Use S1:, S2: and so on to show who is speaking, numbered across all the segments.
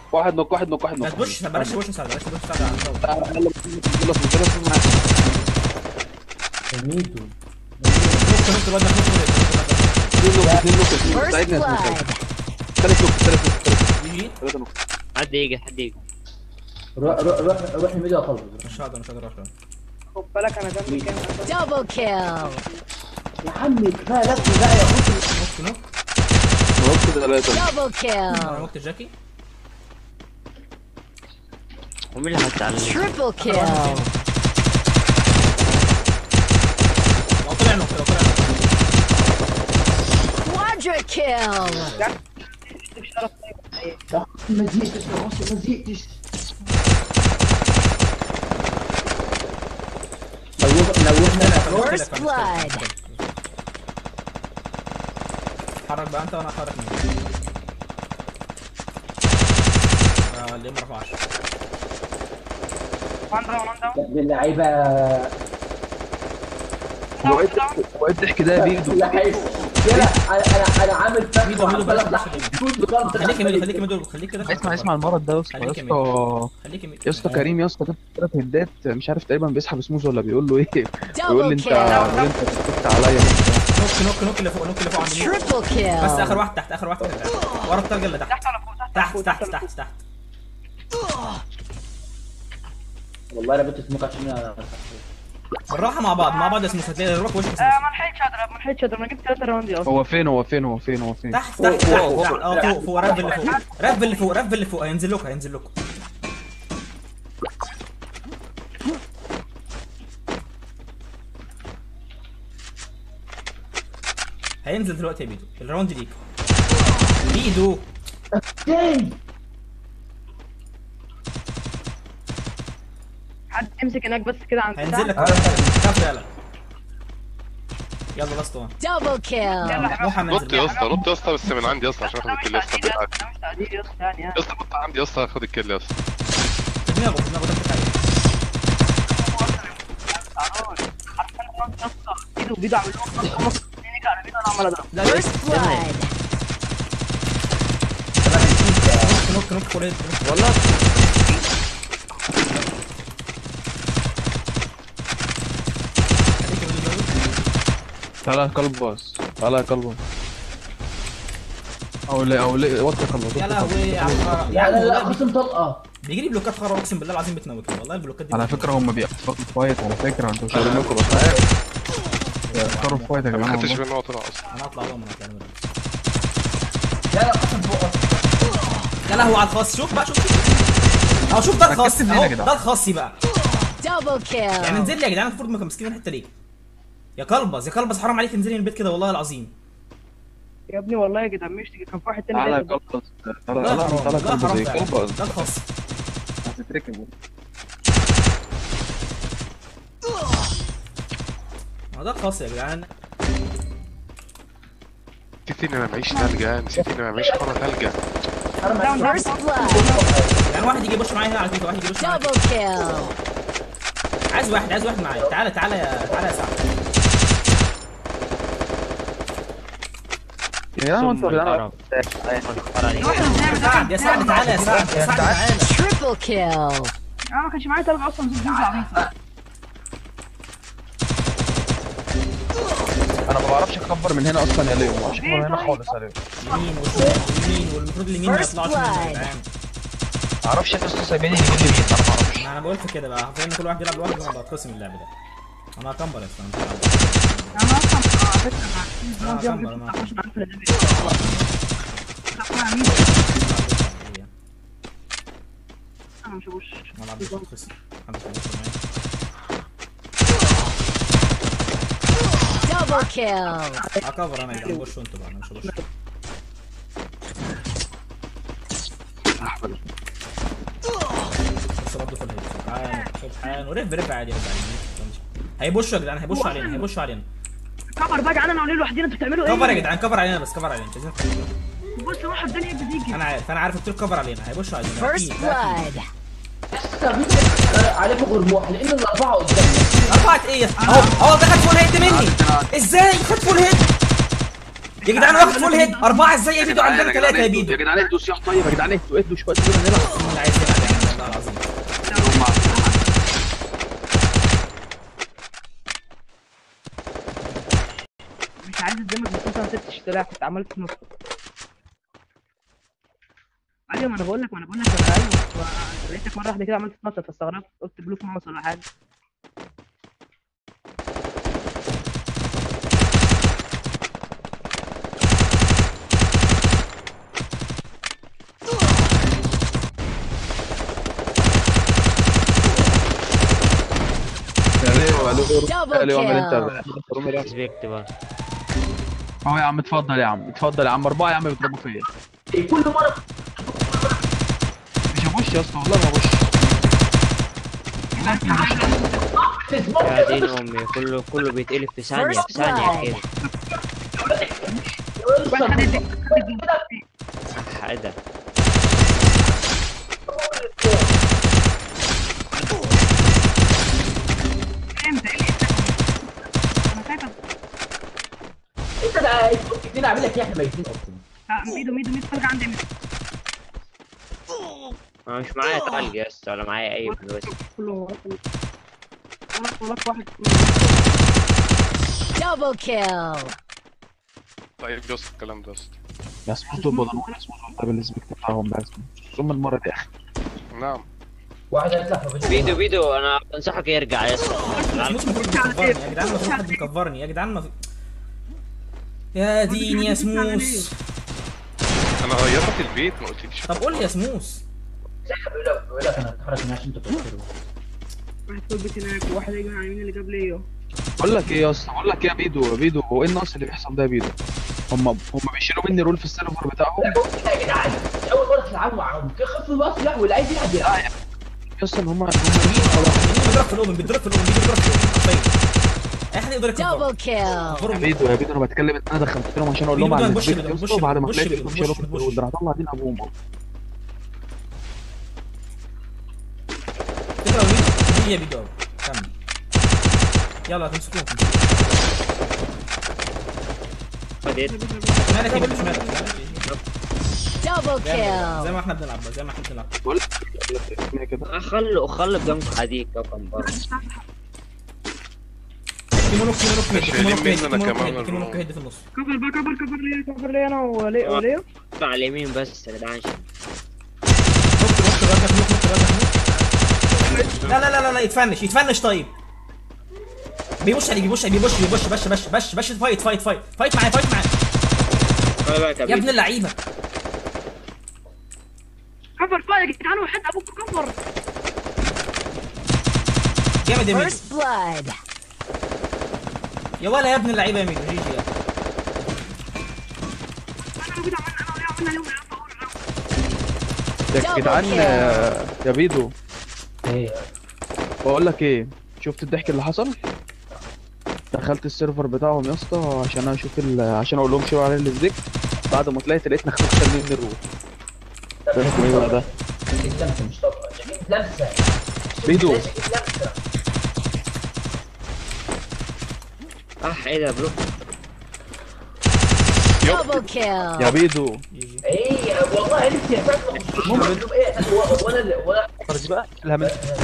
S1: واحد نوك واحد نوك واحد
S2: ما
S1: نوك
S2: تبوش بلاش تبوش مساعدة بلاش تبوش مساعدة على الصوت.
S1: يلا يلا يلا يلا يلا معاك.
S3: ميدو
S2: نط نط الواد ده، نط نط نط.
S1: اثنين نوك اثنين نوك
S4: First
S1: ساعدني يا اسمه
S4: blood.
S1: ثلاث نوك ثلاث نوك ثلاث
S2: يجي
S1: ثلاثة نوك
S5: حد يجي حد يجي
S3: روح روح روح روح الميدو يا خالد
S2: مش هقدر مش هقدر اروح له.
S6: خد بالك انا دمي كام
S4: Double kill.
S3: يا عمي كفايه لف بقى يا اخوك
S2: نط نط
S1: نوك ثلاثة
S4: Double
S2: انا
S4: kill.
S2: وقت الجاكي
S5: ومين اللي هتعلم
S4: Triple kill.
S2: لو طلع نط لو طلع نط
S4: Quadra kill.
S6: شرف طيب ايه
S3: يا أخي ما زهقتش يا اخي ما زهقتش لو لو احنا
S4: First blood.
S2: اتحرك بقى انت وانا اتحرك منك آه، ليه ما رفعش
S6: وان داون وان داون
S3: اللعيبه
S1: وقعدت وقعدت تحكي ده بيدو
S3: يا حيف كده انا انا انا عامل فك
S2: ميدو ميدو بلاش بلاش خليك يا ميدو
S3: خليك
S2: خليك يا ميدو خليك كده
S1: اسمع اسمع المرض ده يا اسطى يا
S2: خليك يا
S1: اسطى
S2: خليك يا ميدو
S1: يا اسطى كريم يا اسطى ده ثلاث هدات مش عارف تقريبا بيسحب سموز ولا بيقول له ايه بيقول لي
S4: Double
S1: انت
S4: kill.
S1: انت سكت عليا
S2: نوك نوك نوك اللي فوق نوك اللي فوق عند مين
S4: Triple
S2: بس اخر
S4: kill.
S2: واحد تحت اخر واحد تحت ورا الترجل اللي تحت
S6: تحت ولا فوق
S2: تحت تحت تحت تحت
S3: والله انا بنت سموك عشان أنا-
S2: بالراحه مع بعض مع بعض يا سموث هتلاقي روح وشك سموث
S6: آه ما لحقتش اضرب ما لحقتش اضرب انا جبت ثلاثة راوندي اصلا
S1: هو فين هو فين هو فين هو فين
S2: تحت تحت تحت تحت اه فوق فوق رب اللي فوق رب اللي فوق رب اللي فوق هينزل لكم هينزل لكم هينزل دلوقتي يا بيدو الراوند ليك بيدو
S3: تاني
S6: حد يمسك هناك بس كده عند
S2: هينزل لك كف يلا يلا لاست وان
S4: Double kill.
S2: موحى
S7: نط
S2: منزل
S7: يا اسطى نط يا اسطى بس من عندي يا اسطى عشان اخد الكل يا اسطى بالله عليك.
S6: مش تقدير يا اسطى يعني
S7: يا اسطى نط عندي يا اسطى اخد الكل يا اسطى
S2: في دماغه في دماغه دخلت عليه
S6: ايده بيده عمل لهم خمس سنين يجي على بيده انا عمال اضرب
S2: لا لا
S4: First blood.
S2: نوك نوك فول هيد
S5: والله
S1: تعالى يا كلبس تعالى يا كلبس او لا او لا وطي كلبس
S2: يا لهوي يا عم يا
S3: لا
S2: عم
S3: لا لا
S2: والله
S3: قسم طلقه
S2: بيجي لي بلوكات خرا اقسم بالله العظيم بتموتني والله البلوكات دي
S1: على فكره هم بيأثروا في فايت على فكره انتوا مش عارفين لكم بس بيأثروا في فايت يا
S7: ما
S1: جماعه
S7: خدتش
S1: والله.
S7: منه هو طلع اصلا
S2: انا هطلع لهم انا
S3: لا لا قسم فوق
S2: يا لهوي على الخاص شوف بقى شوف اهو شوف ده الخاص
S1: ركزت منين يا
S2: اهو
S1: جدعان؟
S2: ده الخاصي بقى
S4: Double
S2: يعني
S4: kill.
S2: انزل لي يا جدعان المفروض ما ماسكين الحته دي يا كلبز يا كلبز حرام عليك انزلي من البيت كده والله العظيم
S6: يا ابني والله يا جدعان مش كان في واحد تاني
S1: تعالى يا
S6: جاي
S1: كلبس تعالى
S2: لا
S1: تعالى
S2: حرام
S1: تعالى
S2: لا
S1: كلبس
S2: حرام
S1: زي
S2: فعلا.
S1: كلبس
S2: ده الخاص
S1: هتتركب
S2: ما ده الخاص يا جدعان
S7: نسيت اني ما معيش تلجة نسيت اني ما معيش كرة تلجة
S4: First blood.
S2: يعني واحد يجي يبص معايا هنا على فكره واحد يجي يبص معايا
S4: Double kill.
S2: عايز واحد عايز واحد معايا تعالى تعالى يا تعالى يا سعد
S1: يا جماعه انتوا يا جدعان
S2: سعد يا سعد تعالى يا سعد يا سعد تعالى
S4: Triple kill.
S6: انا ما كانش معايا تلج اصلا زوز عبيطه
S1: انا ما بعرفش اكبر من هنا اصلا يا ليو ما بعرفش اكبر من هنا خالص يا ليو
S2: يمين وشمال ويمين والمفروض اليمين ما
S4: First
S2: يطلعش منه يا
S4: blood.
S2: جدعان
S1: ما اعرفش يا اسطى سايبيني اليمين لمين انا ما اعرفش
S2: ما انا بقول في كده بقى حرفيا كل واحد بيلعب لوحده وانا بتقسم اللعب ده انا هكمبر يا اسطى أنا مش هلعب.
S6: انا اصلا على فكره
S2: آه،
S6: انا
S2: كمل،
S6: جبت
S2: ما-
S6: 19 عارف اللي ده انا مش هبوش
S2: ما لعبتش بتخسر محدش هيبص معايا
S4: Double kill.
S2: هكفر انا يا جدعان بوشوا انتوا بقى انا مش هبص بس برضه في الهيد سبحان سبحان ورف رف عادي يا جدعان هيبوشوا يا جدعان هيبوشوا علينا هيبوشوا علينا
S6: كفر بقى انا وليه لوحدينا انتوا بتعملوا ايه؟
S2: كفر يا جدعان كفر علينا بس كفر علينا مش عايزين
S6: بص واحد الدنيا يجي يجي
S2: انا عارف انا عارف قلت لكم كفر علينا هيبوشوا علينا
S4: First
S2: أكيد، أكيد.
S4: blood.
S3: عليكم غرموح لان الاربعه قدامنا
S2: رفعت ايه اهو اهو ده خد فول هيد مني ازاي خد فول هيد يا جدعان واخد فول هيد اربعه ازاي يا بيدو عندنا ثلاثه يا بيدو
S1: يا جدعان اهدوا صياح طيب يا جدعان اهدوا اهدوا شويه كده نلعب
S2: مين اللي عايز يلعب يعني والله العظيم
S6: مش عايز الدمج بس انت ما سبتش سلاح كنت عملت نص ايوه ما انا بقول لك ما انا بقول لك انا ايوه لقيتك مره واحده كده عملت نص فاستغربت قلت بلوك ماوس ولا حاجه
S1: يا ليه وقالوا
S4: Double
S1: ليه وعمل
S4: kill.
S1: انت
S5: ريسبكت بقى
S1: اهو يا عم اتفضل يا عم اتفضل يا عم اربعه يا عم بيضربوا فيا
S3: إيه، كل مره
S1: مش هبوش يا اسطى والله ما هبوش
S3: في سموك
S5: يا دين امي كله كله بيتقلب في ثانيه في ثانيه كده
S6: واحد اللي
S5: صح ايه ده
S6: امتى ايه انا خايف
S3: انت ده سموك اتنين عامل لك ايه احنا ميتين اصلا
S6: أ- ميدو ميدو ميدو فرق عندي ميدو
S5: انا مش معايا تلج يا اسطى ولا معايا اي فلوس
S6: كله انا طلعت واحد
S4: Double kill.
S7: طيب يا اسطى الكلام ده يا اسطى
S1: يا سمعت البضلون يا سمعت والله بالسبكت بتاعهم بس ثم المره دي اخي
S7: نعم
S3: واحد هيطلع في فيديو
S5: بيدو بيدو انا بنصحك يرجع يا اسطى
S2: مش المفروض بيكفرني يا جدعان المفروض حد بيكفرني يا جدعان ما في يا دين يا سموس
S7: انا غيرت البيت ما قلتليش
S2: طب قول لي يا سموس
S3: بيقول لك بيقول لك انا هتحرك من عشان تفكروا
S6: واحد في البيت هناك وواحد هيجي على اليمين اللي جاب لي
S1: بقول لك ايه يا اسطى بقول لك ايه يا بيدو يا بيدو هو ايه النقص اللي بيحصل ده يا بيدو هم هم بيشيلوا مني رول في السيرفر بتاعهم
S3: يا جدعان اول مره تلعبوا معاهم كده خف بقى سلاح واللي عايز يلعب يلعب
S1: يا اسطى هم هم
S2: مين بيضرب في الاوبن بيضرب في الاوبن بيضرب في الاوبن حرفيا اي حد يقدر يكفر
S4: Double kill.
S1: يا بيدو يا بيدو انا بتكلم ان انا دخلت لهم عشان اقول لهم
S2: بيدو
S1: على
S2: بوش
S1: السبكت
S2: بيدو،
S1: يا
S2: بوش
S1: اسطى وبعد ما
S2: بوش
S1: طلعت
S2: بيدو،
S1: لقيتهم
S2: بوش
S1: شالوا في
S2: بيدو،
S1: الرول ده انا هطلع دين ابوهم
S2: تضرب بيدو هي بيدو كمل يلا تمسكوهم
S5: خدت
S2: مالك يا بيدو مش مالك
S4: Double
S2: زي
S4: kill.
S2: ما احنا بنلعب زي ما احنا بنلعب
S1: بقول لك اسمها كده
S5: خلوا خلوا جنبكم حديد كوكب برا
S2: كيمونوك كيمونوك هيد
S7: شايلين
S2: كيمونوك هيد
S7: مننا
S2: كيمونوك
S7: كمان
S2: هيد كيمونوك هيد في النص
S6: كفر بقى كفر كفر ليا كفر ليا انا وليا وليا
S5: على اليمين بس يا جدعان
S2: نط نط الواد نط نط الواد نط لا لا لا لا لا يتفنش يتفنش طيب بيبص عليك بيبص بيبص بيبص بش بش بش بش فايت فايت فايت فايت معايا فايت معايا
S5: خلي بالك يا
S2: يا ابن
S5: بيدو
S2: اللعيبه
S6: كفر بقى يا جدعان وحد ابوك كفر
S2: جامد يا ميدو
S4: First blood.
S2: يا ولا يا ابن اللعيبه يا ميدو جي جي يا.
S6: انا موجود عملنا انا وليا عملنا اليوم
S1: يا
S4: Double
S1: جدعان
S4: kill.
S1: آه، يا بيدو
S3: ايه
S1: بقول لك ايه شفت الضحك اللي حصل دخلت السيرفر بتاعهم يا اسطى عشان اشوف ال... عشان اقول لهم شيلوا عليه الزيك بعد ما طلعت لقيتنا خمسه من الرول ده اسمه ايه بقى ده
S3: لمسه مش طبعا لمسه
S1: بيدو
S3: لمسه
S5: اه ايه ده بلوك
S4: Double kill.
S1: يا بيدو
S2: جي جي
S3: ايه والله نفسي يا فندم مش ايه هو- ولا ال- ولا
S1: خرج بقى الهمل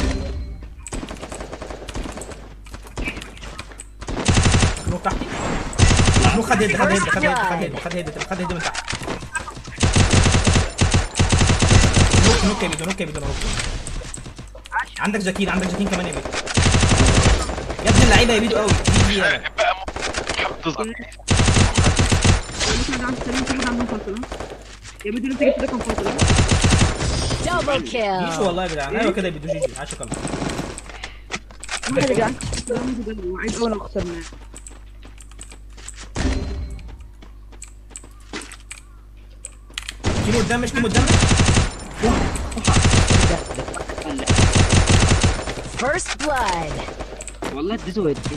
S2: نوك تحتي نوك خد هيد خد هيد خد هيد خد هيد خد هيد خد هيد من تحت نوك نوك يا بيدو نوك يا بيدو نوك عندك جاكين عندك جاكين كمان يا بيدو يا ابن اللعيبه يا بيدو قوي جي جي يا.
S7: تظهر
S6: مثلا عند سليم كده عندهم فاصله يا بيدو انت جبت ده كان فاصله
S4: Double
S2: جيش
S4: kill.
S2: والله يا جدعان ايوه كده يا بيدو جي جي عاشوا كمان
S6: واحد يا جدعان ده ميدو ده وعيد اول لو خسرناه
S2: كيمو قدامش كيمو قدامش
S4: First blood.
S5: والله اديته هيد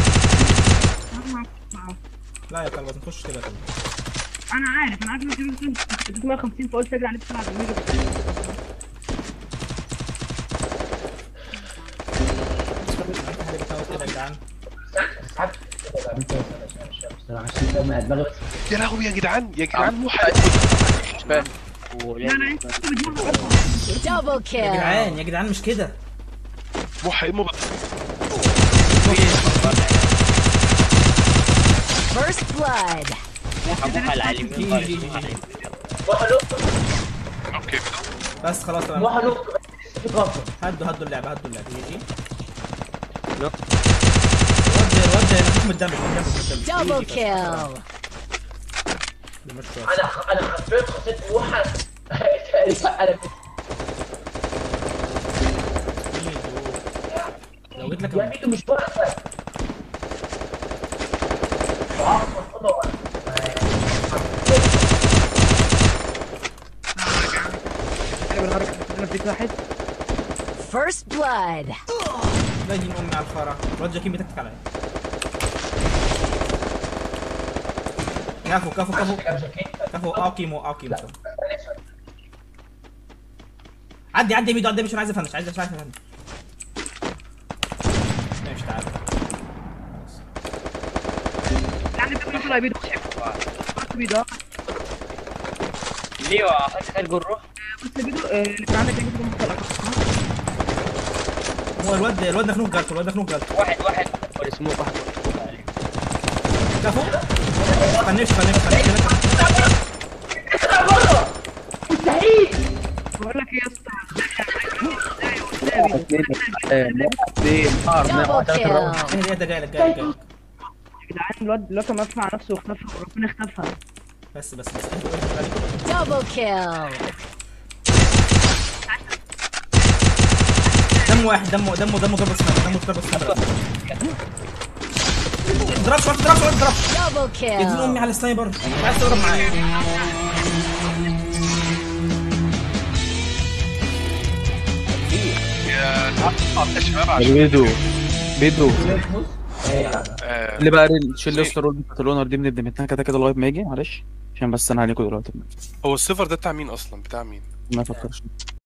S2: لا يا كلب ما تخش كده كده
S6: انا عارف انا عارف انك اديت 150 فقلت اجري عليك تلعب الميدو
S2: انت حاجه بتاعت كده يا جدعان
S3: سحبت عملت ايه مش فاهم مش فاهم عشان فاهم دماغي بس
S7: يا لهوي يا جدعان يا جدعان موحى
S1: مش فاهم
S6: لا لا انت بتجيب
S4: Double
S2: يا
S4: kill.
S2: جدعان يا جدعان مش كده
S7: موحى امه بقى.
S4: First blood.
S5: موحى على اليمين
S2: جي
S5: خالص
S2: جي جي
S5: موحى على
S2: جي.
S5: اليمين.
S3: موحى لوك
S7: اوكي
S2: بس خلاص تمام
S3: موحى لوك في غلطه
S2: هدوا هدوا اللعبه هدوا اللعبه جي جي
S5: نوك.
S2: الواد الواد مفيش من الدمج من الدمج من الدمج.
S4: Double
S2: جي جي بس.
S4: kill.
S2: ده مش كويس.
S3: انا انا حرفيا خسرت موحى انا
S2: لو جيت لك
S3: يا ميدو مش واقفه
S6: بالحركه انا اديك واحد
S4: First blood.
S2: لا دين امي على الخرا الواد جاكين بيتكتك عليا كفو كفو كفو كفو اه كيمو اه كيمو عدي عدي يا ميدو عدي يا ميدو، مش عايز افنش عايز عايز افنش ماشي تعالى خلاص.
S6: يعني انت بتقول بيدو بص بيدو اه
S5: ليه حد خارج الروح
S6: بص بيدو آه، اللي كان عندك ده بيدو مطلق
S2: هو الواد الواد ده خنوق جالكو الواد ده خنوق جالكو
S5: واحد واحد ولا سموك واحد ولا سموك عليه
S2: كفو فنش فنش فنش
S6: بقول لك ايه يا اسطى
S1: اثنين اثنين
S4: Double kill.
S2: ايه ده جايلك جايلك جايلك
S6: يا جدعان الواد الواد كان مدفع نفسه واختفى وربنا اختفى
S2: بس بس بس اهدوا اهدوا اهدوا.
S4: Double kill.
S2: دم واحد دمه دمه دمه ضربة سنابر دمه ضربة سنابر ضربش واحد ضربش واحد ضربش
S4: Double
S2: يا دين امي
S4: kill.
S2: على السنايبر مش عايز تضرب معايا
S7: يا يا شباب عشان
S1: بيدو بيدو
S7: آه،
S1: اللي بقى شيل لي ستار بتاعت الاونر دي من الدمتنا كده كده لغايه ما يجي معلش عشان بس انا عليكم دلوقتي
S7: هو السيرفر ده بتاع مين اصلا بتاع مين
S1: ما افكرش